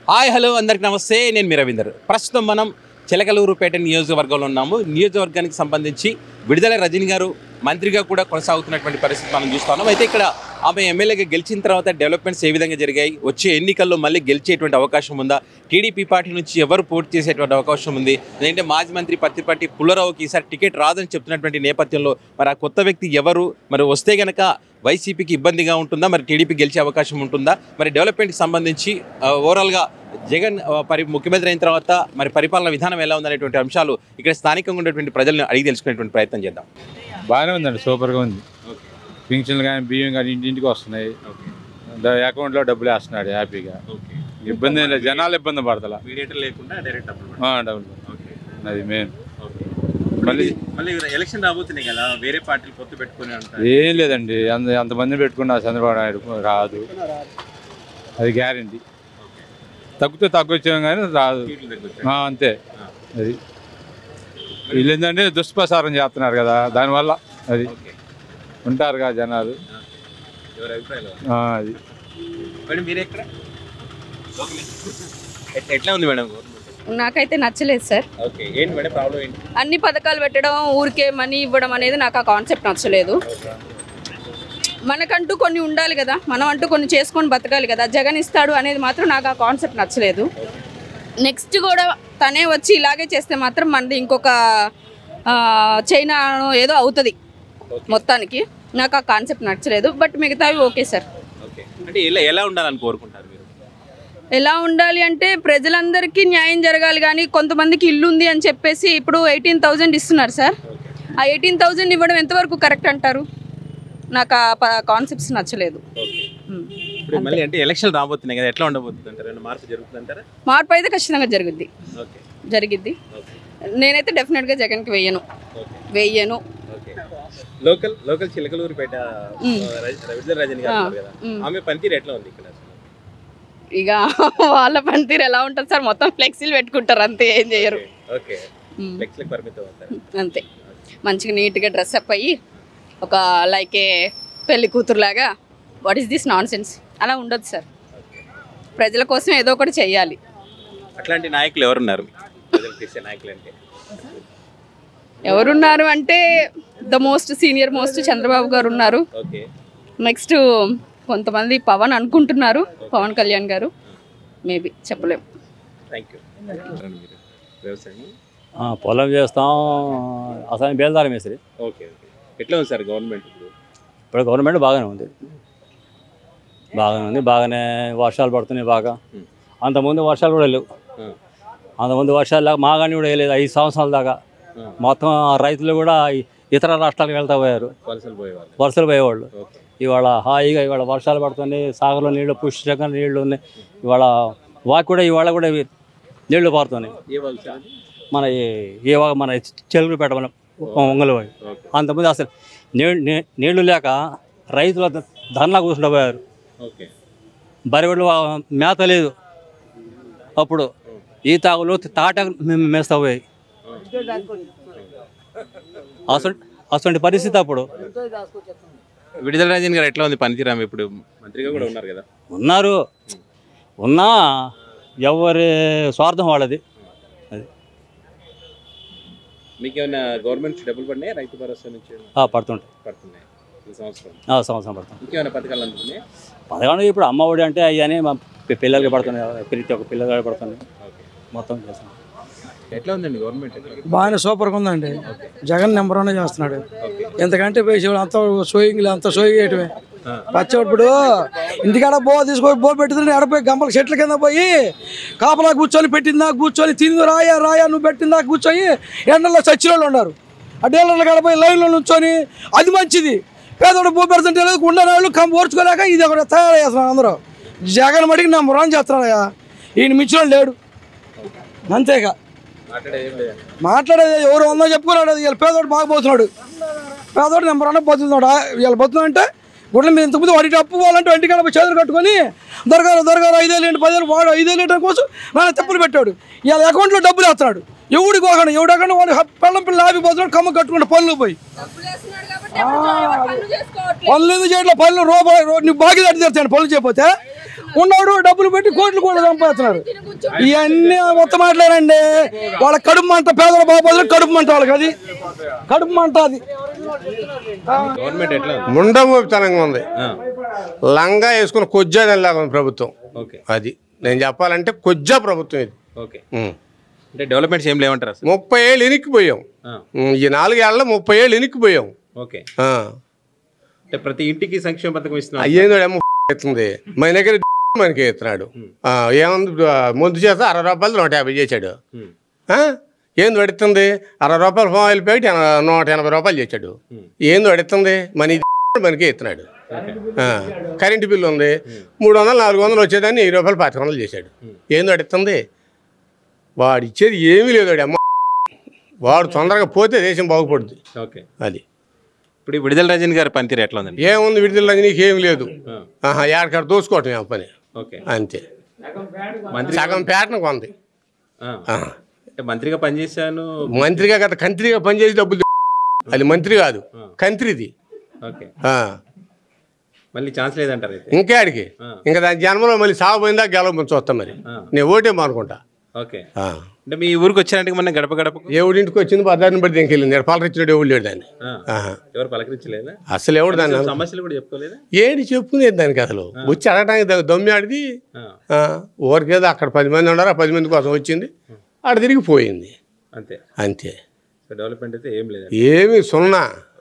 Hi hello అందరికి నమస్తే నేను మీ రవీందర్ ప్రస్తుతం మనం చిలకలూరుపేట నియోజకవర్గంలో ఉన్నాము నియోజకవర్గానికి సంబంధించి విడుదల రజని గారు మంత్రిగా కూడా కొనసాగుతున్నటువంటి పరిస్థితి మనం చూస్తున్నాం అయితే ఇక్కడ ఆమె ఎమ్మెల్యేగా గెలిచిన తర్వాత డెవలప్మెంట్స్ ఏ విధంగా జరిగాయి వచ్చే ఎన్నికల్లో మళ్ళీ గెలిచేటువంటి అవకాశం ఉందా టీడీపీ పార్టీ నుంచి ఎవరు పోటీ చేసేటువంటి అవకాశం ఉంది లేదంటే మాజీ మంత్రి పత్తిపాటి పుల్లరావుకి ఈసారి టికెట్ రాదని చెప్తున్నటువంటి నేపథ్యంలో మరి ఆ కొత్త వ్యక్తి ఎవరు మరి వస్తే గనక వైసీపీకి ఇబ్బందిగా ఉంటుందా మరి టీడీపీ గెలిచే అవకాశం ఉంటుందా మరి డెవలప్మెంట్కి సంబంధించి ఆ, ఓవరాల్గా జగన్ ఆ, పరి ముఖ్యమంత్రి అయిన తర్వాత మరి పరిపాలన విధానం ఎలా ఉందనేటువంటి అంశాలు ఇక్కడ స్థానికంగా ఉండేటువంటి ప్రజలను అడిగి తెలుసుకునేటువంటి ప్రయత్నం చేద్దాం బాగానే ఉందండి సూపర్గా ఉంది పింఛన్లు కానీ బియ్యం కానీ ఇంటింటికి వస్తున్నాయి ద- అకౌంట్లో డబ్బులు వేస్తున్నాడు హ్యాపీగా ఇబ్బంది ఏం లేదు జనాలు ఇబ్బంది పడతలా మీడియేటర్ లేకుండా డైరెక్ట్ ఆ, డబ్బులు అది మెయిన్ మళ్ళీ మళ్ళీ ఎలక్షన్ రాబోతున్నాయి కదా వేరే పార్టీలు పొత్తు పెట్టుకుని ఉంటారు ఏం లేదండి అంత అంతమంది పెట్టుకున్న చంద్రబాబు నాయుడు రాదు అది గ్యారంటీ తగ్గితే తగ్గొచ్చాం కానీ రాదు ఆ, అంతే అది వీళ్ళు ఏంటంటే దుష్ప్రచారం చేస్తున్నారు కదా దానివల్ల అది ఉంటారు కదా జనాలు ఎవరి అభిప్రాయాలు ఆ, అది మేడం మీరు ఎక్కడ ఎట్- ఎట్లా ఉంది మేడం నాకైతే నచ్చలేదు సార్ ఓకే ఏంటి మేడం ప్రాబ్లం ఏంటి అన్ని పథకాలు పెట్టడం ఊరికే మనీ ఇవ్వడం అనేది నాకు ఆ కాన్సెప్ట్ నచ్చలేదు మనకంటూ కొన్ని ఉండాలి కదా మనం అంటూ కొన్ని చేసుకొని బతకాలి కదా జగన్ ఇస్తాడు అనేది మాత్రం నాకు ఆ కాన్సెప్ట్ నచ్చలేదు నెక్స్ట్ కూడా తనే వచ్చి ఇలాగే చేస్తే మాత్రం మనది ఇంకొక ఆ, చైనా ఏదో అవుతుంది మొత్తానికి నాకు ఆ కాన్సెప్ట్ నచ్చలేదు బట్ మిగతావి ఓకే సార్ ఓకే అంటే ఎలా ఎలా ఉండాలని కోరుకుంటారు మీరు ఎలా ఉండాలి అంటే ప్రజలందరికీ న్యాయం జరగాలి కానీ కొంతమందికి ఇల్లు ఉంది అని చెప్పేసి ఇప్పుడు ఎయిటీన్ థౌజండ్ ఇస్తున్నారు సార్ ఆ ఎయిటీన్ థౌజండ్ ఇవ్వడం ఎంతవరకు కరెక్ట్ అంటారు నాకు ఆ కాన్సెప్ట్స్ నచ్చలేదు ఉమ్. ఇప్పుడు మళ్ళీ అంటే ఎలక్షన్ రాబోతున్నాయి కదా ఎట్లా ఉండబోతుంది అంటారు ఏమైనా మార్పు జరుగుతుంది అంటారా మార్పు అయితే ఖచ్చితంగా జరుగుద్ది ఓకే జరిగిద్ది నేనైతే డెఫినెట్గా జగన్కి వెయ్యను ఓకే వెయ్యను ఓకే లోకల్ లోకల్ చిలకలూరుపేట రవిద్ర రజని గారు ఉన్నారు కదా మ్. ఆమె పనితీరు ఎట్లా ఉంది ఇక్కడ అసలు? ఇక వాళ్ళ పనితీరు ఎలా ఉంటుంది సార్ మొత్తం ఫ్లెక్సీలు పెట్టుకుంటారు అంతే ఏం చేయరు ఓకే ఉమ్. లెక్స్లకు పరిమితం అవుతారు అంతే మంచిగా నీట్గా డ్రెస్ అప్ అయ్యి ఒక లైక్ ఏ పెళ్లి కూతురులాగా what is this nonsense అలా ఉండదు సార్ ప్రజల కోసం ఏదో ఒకటి చెయ్యాలి అట్లాంటి నాయకులు ఎవరున్నారు ప్రజలకు తెచ్చే నాయకులు అంటే ఎవరున్నారు అంటే the most senior most Chandrababu గారు ఉన్నారు ఓకే నెక్స్ట్ కొంతమంది పవన్ అనుకుంటున్నారు పవన్ కళ్యాణ్ గారు మేబీ చెప్పలేం థ్యాంక్ యూ మీరు వ్యవసాయం ఆ, పొలం చేస్తాం అసలు బేల్దారం మేస్త్రి ఓకే ఓకే ఎట్లా ఉంది సార్ గవర్నమెంట్ ఇప్పుడు ఇప్పుడు గవర్నమెంట్ బాగానే ఉంది బాగానే ఉంది బాగానే వర్షాలు పడుతున్నాయి బాగా Hmm. అంతకుముందు వర్షాలు కూడా లేవు ఆ, అంతకుముందు వర్షాలు లేక మాగాని కూడా వేయలేదు ఐదు సంవత్సరాల దాకా ఆ. మొత్తం ఆ రైతులు కూడా ఈ- ఇతర రాష్ట్రాలకు వెళ్తా పోయారు వలసలు పోయేవాళ్ళు వరుసలు పోయేవాళ్ళు ఓకే ఇవాళ హాయిగా ఇవాళ వర్షాలు పడుతున్నాయి సాగర్లో నీళ్లు పుష్టిగా నీళ్లు ఉన్నాయి ఇవాళ వాకి కూడా ఇవాళ కూడా ఇవి నీళ్లు పారుతున్నాయి ఏ వలస అది? మన ఈ- ఈ వా- మన చెలుగు పెట్టమని ఒంగలు పోయి ఓకే అంతమంది అసలు నీ- నీ- నీళ్లు లేక రైతులు ద- ధర్నా కూర్చుంటూ పోయారు ఓకే బరివెళ్ళు మేత లేదు అప్పుడు ఈ తాగులు తాట మే- మేస్తా పోయాయి అసలు అసలు పరిస్థితి అప్పుడు విడుదల రాజన్ గారు ఎట్లా ఉంది పనితీరు ఆమె ఇప్పుడు మంత్రిగా కూడా ఉన్నారు కదా ఉన్నారు ఉన్నా ఎవరి స్వార్థం వాళ్ళది అది మీకు ఏమైనా గవర్నమెంట్ డబ్బులు పడినాయి రైతు భరోసా నుంచి ఏమైనా ఆ, పడుతుంటాయి పడుతున్నాయి ఈ సంవత్సరం ఆ, సంవత్సరం పడుతుంది ఇంకేమైనా పథకాలు అందుతున్నాయి పదకొండు ఇప్పుడు అమ్మ ఒడి అంటే అవన్నీ మా పి- పిల్లలకి పడుతున్నాయి ప్రతి ఒక్క పిల్లలకి పడుతున్నాయి ఓకే మొత్తం చేస్తాం ఎట్లా ఉందండి గవర్నమెంట్ ఎట్లా ఉంది? బాగానే సూపర్గా ఉందండి జగన్ నెంబర్ వన్ చేస్తున్నాడు ఎంతకంటే పేసేవాడు అంత సోయింగ్లు అంత సోయింగేటివే పచ్చేప్పుడు ఇంటికాడ బో తీసుకొని బో పెట్టుకుని ఎడపోయి గంపల చెట్ల కింద పోయి కాపలా కూర్చొని పెట్టిందా కూర్చొని తిని రాయా రాయా నువ్వు పెట్టిందా కూర్చొని ఎండల్లో చచ్చిన వాళ్ళు ఉన్నారు ఆ డీలర్లు కాడపోయి లైన్లో నుంచొని అది మంచిది పేదోడు బో పెడుతుంటే లేదు ఉండని వాళ్ళు కమ్ ఓర్చుకోలేక ఇది ఒకటి తయారు చేస్తున్నారు అందరూ జగన్ మడికి నెంబర్ వన్ చేస్తున్నాడు ఈయన మించిన వాడు లేడు అంతేగా మాట్లాడేది ఏం లేదు మాట్లాడేది ఎవరు ఉందో చెప్పుకున్నాడు వీళ్ళ పేదోడు బాగా పోతున్నాడు పేదోడు నెంబర్ వన్ పోతున్నాడు వీళ్ళు పోతున్నా అంటే గుడ్ల మీద ఇంతకుముందు వాడికి అప్పు పోవాలంటే ఇంటికాడ పోయి చేతులు కట్టుకొని దొరగారు దొరగారు ఐదేళ్ళు ఏంటి పదివేలు వాడు ఐదేళ్ళు ఏంటి కోసం నా తెప్పులు పెట్టాడు ఇవాళ అకౌంట్లో డబ్బులు వేస్తున్నాడు ఎవడికి పోకండి ఎవడకుండా వాడు పెళ్ళం పిల్ల ఆగిపోతున్నాడు కమ్మ కట్టుకుంటే పనులు పోయి పనులు ఎందుకు చేయట్లేదు పనులు రూపాయి రూ- నువ్వు బాగా తట్టి తెస్తాను పనులు చేయకపోతే ఉన్నాడు డబ్బులు పెట్టి కోట్లు కూడా సంపాదిస్తున్నారు ఇవన్నీ మొత్తం మాట్లాడండి వాళ్ళ కడుపు మంట పేదల బాబోదులు కడుపు మంట వాళ్ళకి అది కడుపు మంట అది గవర్నమెంట్ ఎట్లా ఉంది ముండమోపితనంగా ఉంది ఆ, లంగా వేసుకుని కొజ్జాదనిలాగా ఉంది ప్రభుత్వం ఓకే అది నేను చెప్పాలంటే కొజ్జా ప్రభుత్వం ఇది ఓకే ఉం. అంటే డెవలప్మెంట్స్ ఏం లేవంటారు అసలు ముప్పై ఏళ్ళు ఇనిక్కిపోయాం ఆ, ఉం, ఈ నాలుగేళ్లలో ముప్పై ఏళ్ళు ఇనిక్కిపోయాం ఓకే ఆ. అంటే ప్రతి ఇంటికి సంక్షేమ పథకం ఇస్తున్నారు అయ్యేందో ఏమో ఎత్తుంది మన దగ్గర మనకి ఎత్తున్నాడు ఆ, ఏముంది ఆ, ముందు చేత అరవై రూపాయలు నూట యాభై చేశాడు ఉమ్, ఆ? ఏంది పడుతుంది అరవై రూపాయలు ఫోన్ ఆయిల్ ప్యాకెట్ ఎన- నూట ఎనభై రూపాయలు చేశాడు ఏంది పడుతుంది మన ఇది మనకి ఎత్తున్నాడు ఆ, కరెంటు బిల్లు ఉంది మూడు వందలు నాలుగు వందలు వచ్చేదాన్ని వెయ్యి రూపాయలు పాతిక వందలు చేశాడు ఏంది పడుతుంది వాడు ఇచ్చేది ఏమీ లేదు వాడి అమ్మ వాడు తొందరగా పోతే దేశం బాగుపడుద్ది ఓకే అది ఇప్పుడు ఈ విడుదల రజని గారి పనితీరు ఎట్లా ఉందండి ఏముంది విడుదల నీకు ఏమి లేదు ఆ, ఆహా ఏడకాడ దోసుకోవటం ఆ పని ఓకే అంతే మంత్రి సగం పేటనకు ఉంది ఆ, ఆ. అంటే మంత్రిగా పనిచేశాను మంత్రిగా గత కంత్రిగా పనిచేసి డబ్బులు అది మంత్రి కాదు కంత్రిది ఓకే ఆ. మళ్ళీ ఛాన్స్ లేదంటారు అయితే ఇంకా ఆడికి ఆ. ఇంకా దాని జన్మలో మళ్ళీ సాగుపోయిందా గెలవమని చూస్తాం మరి ఆ. నేను ఓటేమో అనుకుంటా ఓకే ఆ. అంటే మీ ఊరికి వచ్చారంటే మన గడప గడపకు ఎవడింటికి వచ్చింది పదార్థం బట్టి దీనికి వెళ్ళింది పలకరించినాడు ఎవడు లేడు దాన్ని ఆ, ఆహా. ఎవరు పలకరించలేదా అసలు ఎవడు దాన్ని అను- సమస్యలు కూడా చెప్పుకోలేదా ఏడి చెప్పుకునేది దానికి అసలు వచ్చి అడగడానికి ద- దమ్మి ఆడిది ఆ, ఆ, ఊరికేదో అక్కడ పది మంది ఉన్నారు ఆ పది మంది కోసం వచ్చింది ఆడ తిరిగిపోయింది అంతే అంతే సో డెవలప్మెంట్ అయితే ఏం లేదు ఏమి సున్నా